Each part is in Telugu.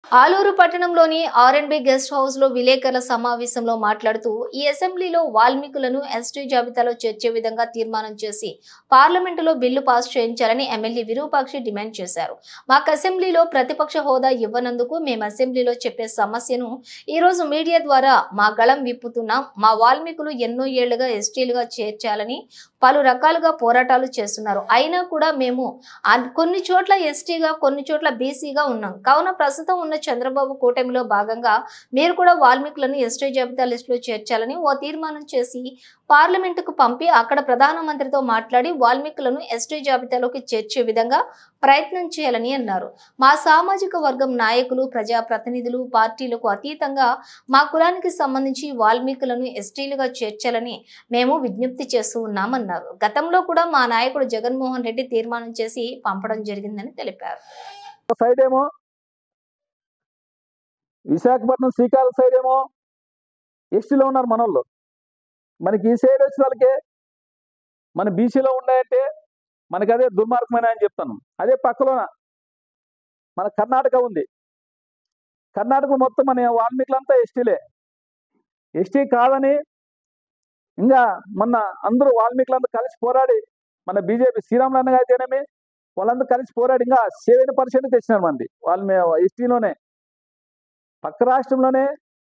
ఆలూరు పట్టణంలోని ఆర్ఎండ్బి గెస్ట్ హౌస్ లో విలేకరుల సమావేశంలో మాట్లాడుతూ ఈ అసెంబ్లీలో వాల్మీకులను ఎస్టీ జాబితాలో చేర్చే విధంగా తీర్మానం చేసి పార్లమెంటులో బిల్లు పాస్ చేయించాలని ఎమ్మెల్యే విరూపాక్షి డిమాండ్ చేశారు మాకు అసెంబ్లీలో ప్రతిపక్ష హోదా ఇవ్వనందుకు మేము అసెంబ్లీలో చెప్పే సమస్యను ఈ రోజు మీడియా ద్వారా మా గళం విప్పుతున్నాం మా వాల్మీకులు ఎన్నో ఏళ్లుగా ఎస్టీలుగా చేర్చాలని పలు రకాలుగా పోరాటాలు చేస్తున్నారు అయినా కూడా మేము అన్- కొన్ని చోట్ల ఎస్టీగా కొన్ని చోట్ల బీసీగా ఉన్నాం కావున ప్రస్తుతం ఉన్న చంద్రబాబు కూటమిలో భాగంగా మీరు కూడా వాల్మీకులను ఎస్టీ జాబితా లిస్టులో చేర్చాలని ఓ తీర్మానం చేసి పార్లమెంటుకు పంపి అక్కడ ప్రధానమంత్రితో మాట్లాడి వాల్మీకులను ఎస్టీ జాబితాలోకి చేర్చే విధంగా ప్రయత్నం చేయాలని అన్నారు మా సామాజిక వర్గం నాయకులు ప్రజాప్రతినిధులు పార్టీలకు అతీతంగా మా కులానికి సంబంధించి వాల్మీకులను ఎస్టీలుగా చేర్చాలని మేము విజ్ఞప్తి చేస్తూ ఉన్నామన్నారు గతంలో కూడా మా నాయకుడు జగన్మోహన్ రెడ్డి తీర్మానం చేసి పంపడం జరిగిందని తెలిపారు సైడ్ ఏమో విశాఖపట్నం శ్రీకాకుళం సైడ్ ఏమో ఎస్టీలో ఉన్నారు మనోళ్ళు మనకి ఈ సైడ్ వచ్చిన వాళ్ళకే మన బీసీలో ఉన్నాయంటే మనకి అదే దుర్మార్గమైన అని చెప్తాను అదే పక్కలోన మన కర్ణాటక ఉంది కర్ణాటక మొత్తం మన వాల్మీకులంతా ఎస్టీలే ఎస్టీ కాదని ఇంకా మొన్న అందరూ వాల్మీకులంతా కలిసి పోరాడి మన బీజేపీ శ్రీరాములు అయితేనేమి వాళ్ళందరూ కలిసి పోరాడి ఇంకా సెవెన్ పర్సెంట్ తెచ్చినారు మంది వాళ్ళు ఎస్టీలోనే పక్క రాష్ట్రంలోనే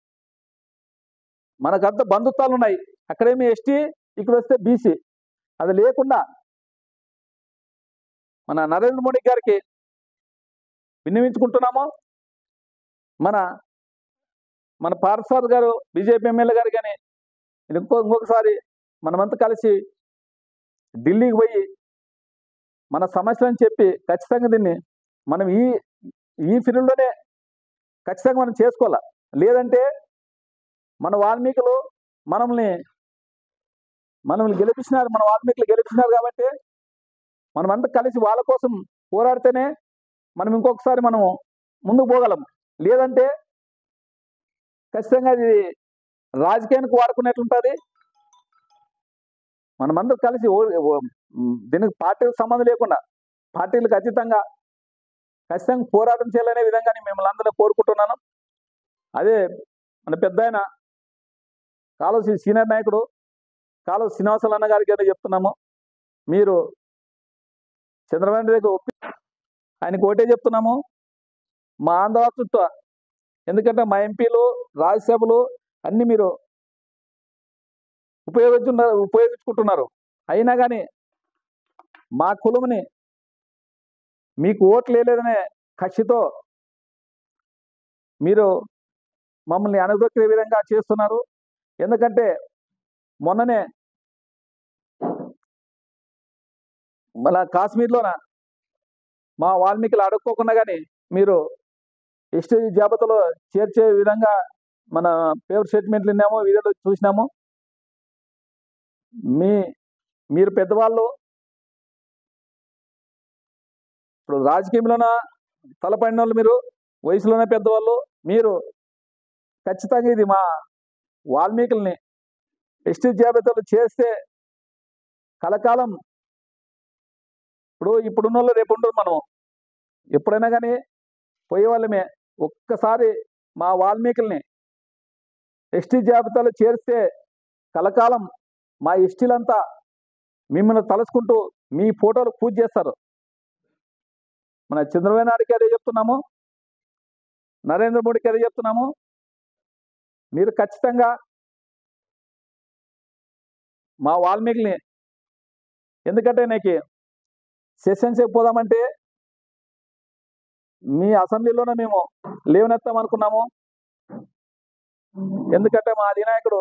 మనకంత బంధుత్వాలు ఉన్నాయి అక్కడేమి ఎస్టీ ఇక్కడ వస్తే బీసీ అది లేకుండా మన నరేంద్ర మోడీ గారికి విన్నవించుకుంటున్నాము మన మన పార్థసాద్ గారు బీజేపీ ఎమ్మెల్యే గారు కానీ ఇది ఇంకో ఇంకొకసారి మనమంతా కలిసి ఢిల్లీకి పోయి మన సమస్యలను చెప్పి ఖచ్చితంగా దీన్ని మనం ఈ ఈ ఫీల్డ్లోనే ఖచ్చితంగా మనం చేసుకోవాలి లేదంటే మన వాల్మీకులు మనల్ని మనల్ని గెలిపించినారు మన వాల్మీకులు గెలిపించినారు కాబట్టి మనమంతా కలిసి వాళ్ళ కోసం పోరాడితేనే మనం ఇంకొకసారి మనము ముందుకు పోగలం లేదంటే ఖచ్చితంగా అది రాజకీయానికి వాడుకునేట్లుంటుంది మనమందరం కలిసి ఓ- ఓ- ఉమ్, దీనికి పార్టీలకు సంబంధం లేకుండా పార్టీలకు అతీతంగా ఖచ్చితంగా పోరాటం చేయాలనే విధంగా నేను మిమ్మల్ని అందరూ కోరుకుంటున్నాను అదే మన పెద్ద ఆయన కాలువ సీనియర్ నాయకుడు కాలువ శ్రీనివాసరావు అన్న గారికి ఏదో చెప్తున్నాము మీరు చంద్రబాబు నాయుడు దగ్గర ఒప్పి ఆయనకు ఒకటే చెప్తున్నాము మా ఆంధ్రరాష్ట్ర ఎందుకంటే మా ఎంపీలు రాజ్యసభలు అన్ని మీరు ఉపయోగించున్నారు ఉపయోగించుకుంటున్నారు అయినా కానీ మా కులముని మీకు ఓట్లు వేయలేదనే కక్షితో మీరు మమ్మల్ని అనుదొక్కే విధంగా చేస్తున్నారు ఎందుకంటే మొన్ననే మన కాశ్మీర్లోన మా వాల్మీకులు అడుక్కోకుండా కానీ మీరు ఎస్టీ జాబితాలో చేర్చే విధంగా మన పేపర్ స్టేట్మెంట్లు విన్నాము వీడియోలో చూసినాము మీ మీరు పెద్దవాళ్ళు ఇప్పుడు రాజకీయంలోన తలపడిన వాళ్ళు మీరు వయసులోనే పెద్దవాళ్ళు మీరు ఖచ్చితంగా ఇది మా వాల్మీకుల్ని ఎస్టీ జాబితాలు చేస్తే కలకాలం ఇప్పుడు ఇప్పుడున్న వాళ్ళు రేపు ఉండరు మనం ఎప్పుడైనా కానీ పోయే వాళ్ళమే ఒక్కసారి మా వాల్మీకుల్ని ఎస్టీ జాబితాలో చేరిస్తే కలకాలం మా ఎస్టీలంతా మిమ్మల్ని తలుసుకుంటూ మీ ఫోటోలు పూజ చేస్తారు మన చంద్రబాబు నాయుడుకి అదే చెప్తున్నాము నరేంద్ర మోడీకి అదే చెప్తున్నాము మీరు ఖచ్చితంగా మా వాల్మీకిని ఎందుకంటే నీకు సెషన్స్ పోదామంటే మీ అసెంబ్లీలోనే మేము లేవనెత్తాం అనుకున్నాము ఎందుకంటే మా అధినాయకుడు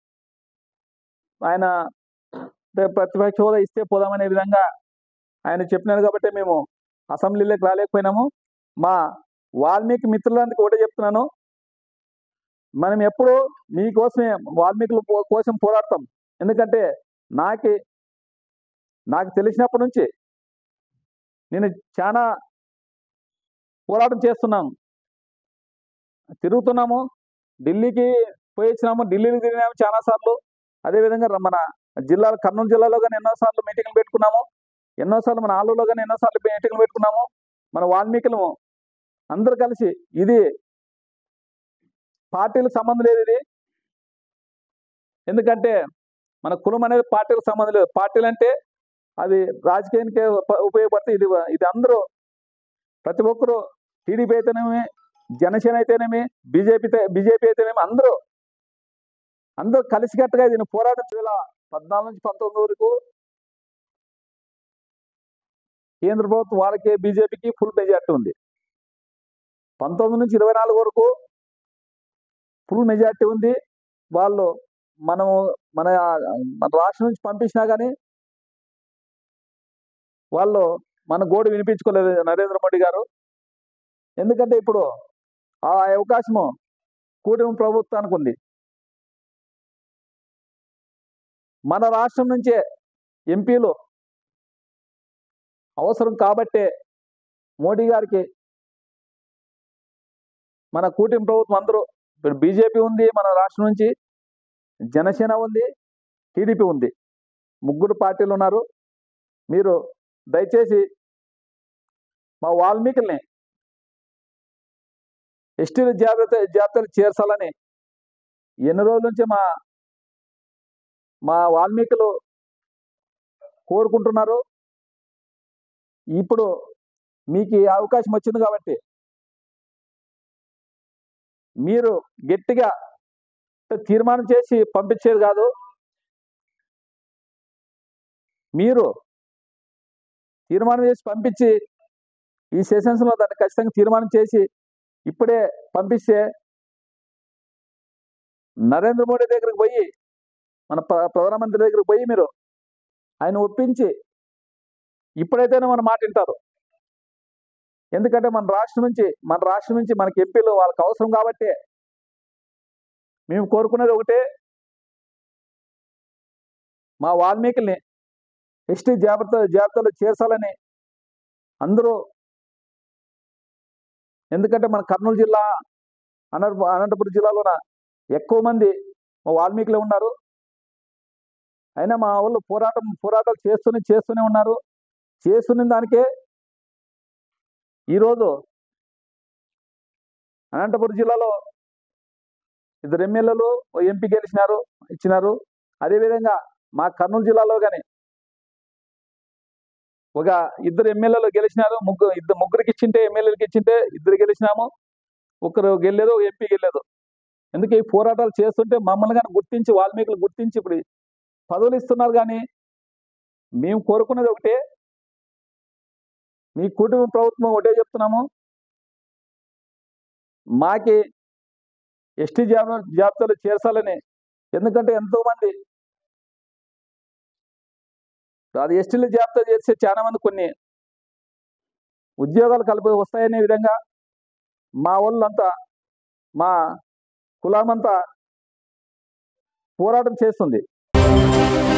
ఆయన అంటే ప్రతిపక్ష హోదా ఇస్తే పోదామనే విధంగా ఆయన చెప్పినారు కాబట్టి మేము అసెంబ్లీలోకి రాలేకపోయినాము మా వాల్మీకి మిత్రులందరికీ ఒకటే చెప్తున్నాను మనం ఎప్పుడు మీకోసమే వాల్మీకుల పో- కోసం పోరాడతాం ఎందుకంటే నాకి నాకు తెలిసినప్పటి నుంచి నేను చాలా పోరాటం చేస్తున్నాను తిరుగుతున్నాము ఢిల్లీకి పోయి వచ్చినాము ఢిల్లీకి తిరిగినాము చాలా సార్లు అదేవిధంగా ర- మన జిల్లాలో కర్నూలు జిల్లాలో కానీ ఎన్నోసార్లు మీటింగ్లు పెట్టుకున్నాము ఎన్నోసార్లు మన ఆలూరులో కానీ ఎన్నోసార్లు మీటింగ్లు పెట్టుకున్నాము మన వాల్మీకులము అందరు కలిసి ఇది పార్టీలకు సంబంధం లేదు ఇది ఎందుకంటే మన కులం అనేది పార్టీలకు సంబంధం లేదు పార్టీలు అంటే అది రాజకీయానికి ఉప- ఉపయోగపడితే ఇది ఇది అందరూ ప్రతి ఒక్కరూ టీడీపీ అయితేనేమి జనసేన అయితేనేమి బీజేపీ బీజేపీ అయితేనేమి అందరూ అందరూ కలిసికట్టుగా దీన్ని పోరాటం వేల పద్నాలుగు నుంచి పంతొమ్మిది వరకు కేంద్ర ప్రభుత్వం వాళ్ళకి బీజేపీకి ఫుల్ మెజార్టీ ఉంది పంతొమ్మిది నుంచి ఇరవై నాలుగు వరకు ఫుల్ మెజార్టీ ఉంది వాళ్ళు మనము మన మన రాష్ట్రం నుంచి పంపించినా కానీ వాళ్ళు మన గోడు వినిపించుకోలేదు నరేంద్ర మోడీ గారు ఎందుకంటే ఇప్పుడు ఆ అవకాశము కూటమి ప్రభుత్వానికి ఉంది మన రాష్ట్రం నుంచే ఎంపీలు అవసరం కాబట్టే మోడీ గారికి మన కూటమి ప్రభుత్వం అందరూ ఇప్పుడు బీజేపీ ఉంది మన రాష్ట్రం నుంచి జనసేన ఉంది టీడీపీ ఉంది ముగ్గురు పార్టీలు ఉన్నారు మీరు దయచేసి మా వాల్మీకుల్ని ఎస్టీల జాగ్రత్త జాబితాలు చేర్చాలని ఎన్ని రోజుల నుంచి మా మా వాల్మీకులు కోరుకుంటున్నారు ఇప్పుడు మీకు ఈ అవకాశం వచ్చింది కాబట్టి మీరు గట్టిగా తీర్మానం చేసి పంపించేది కాదు మీరు తీర్మానం చేసి పంపించి ఈ సెషన్స్లో దాన్ని ఖచ్చితంగా తీర్మానం చేసి ఇప్పుడే పంపిస్తే నరేంద్ర మోడీ దగ్గరికి పోయి మన ప్ర- ప్రధానమంత్రి దగ్గరికి పోయి మీరు ఆయన ఒప్పించి ఇప్పుడైతేనే మన మాట వింటారు ఎందుకంటే మన రాష్ట్రం నుంచి మన రాష్ట్రం నుంచి మనకి ఎంపీలు వాళ్ళకి అవసరం కాబట్టి మేము కోరుకునేది ఒకటే మా వాల్మీకుల్ని ఎస్టీ జాబితా జాబితాలో చేర్చాలని అందరూ ఎందుకంటే మన కర్నూలు జిల్లా అనంత అనంతపురం జిల్లాలోన ఎక్కువ మంది మా వాల్మీకులే ఉన్నారు అయినా మా వాళ్ళు పోరాటం పోరాటాలు చేస్తూనే చేస్తూనే ఉన్నారు చేస్తున్న దానికే ఈరోజు అనంతపురం జిల్లాలో ఇద్దరు ఎమ్మెల్యేలు ఓ ఎంపీ గెలిచినారు ఇచ్చినారు అదేవిధంగా మా కర్నూలు జిల్లాలో కానీ ఒక ఇద్దరు ఎమ్మెల్యేలు గెలిచినారు ముగ్గురు ఇద్దరు ముగ్గురికి ఇచ్చింటే ఎమ్మెల్యేలకు ఇచ్చింటే ఇద్దరు గెలిచినాము ఒకరు గెలేదు ఒక ఎంపీ గెలేదు ఎందుకు ఈ పోరాటాలు చేస్తుంటే మమ్మల్ని కానీ గుర్తించి వాల్మీకులు గుర్తించి ఇప్పుడు పదవులు ఇస్తున్నారు కానీ మేము కోరుకునేది ఒకటే మీ కుటుంబ ప్రభుత్వం ఒకటే చెప్తున్నాము మాకి ఎస్టీ జాబ్ జాబితాలో చేర్చాలని ఎందుకంటే ఎంతో మంది అది ఎస్టీల జాబితా చేస్తే చాలా మంది కొన్ని ఉద్యోగాలు కలిపి వస్తాయనే విధంగా మా వాళ్ళంతా మా కులమంతా పోరాటం చేస్తుంది